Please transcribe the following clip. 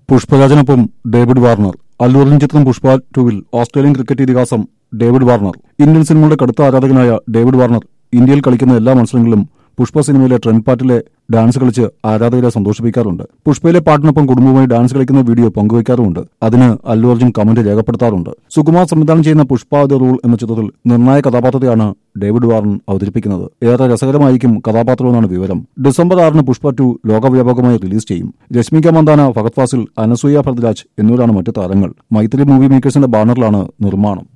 പുഷ്പരാജനൊപ്പം David Warner Allu Arjun ചിത്രം പുഷ്പ ടുവിൽ Australian cricket ഇതിഹാസം ഡേവിഡ് വാർണർ ഇന്ത്യൻ സിനിമയുടെ കടുത്ത ആരാധകനായ ഡേവിഡ് വാർണർ ഇന്ത്യയിൽ കളിക്കുന്ന എല്ലാ മത്സരങ്ങളിലും പുഷ്പ സിനിമയിലെ ട്രെൻഡ് പാട്ടിലെ ഡാൻസ് കളിച്ച് ആരാധകരെ സന്തോഷിപ്പിക്കാറുണ്ട് പുഷ്പയിലെ പാട്ടിനൊപ്പം കുടുംബവുമായി ഡാൻസ് കളിക്കുന്ന വീഡിയോ പങ്കുവയ്ക്കാറുമുണ്ട് അതിന് അല്ലു അർജുൻ കമന്റ് രേഖപ്പെടുത്താറുണ്ട് സുകുമാർ സംവിധാനം ചെയ്യുന്ന പുഷ്പ ദ റൂൾ എന്ന ചിത്രത്തിൽ നിർണായക കഥാപാത്രത്തെയാണ് ഡേവിഡ് വാർണൻ അവതരിപ്പിക്കുന്നത് ഏറെ രസകരമായിരിക്കും കഥാപാത്രമെന്നാണ് വിവരം ഡിസംബർ ആറിന് പുഷ്പ ടു ലോകവ്യാപകമായി റിലീസ് ചെയ്യും രശ്മിക മന്ദാന ഫഹദ് ഫാസിൽ അനസൂയ ഭരദ്രാജ് എന്നിവരാണ് മറ്റു താരങ്ങൾ മൈത്രി മൂവി മേക്കേഴ്സിന്റെ ബാനറിലാണ് നിർമ്മാണം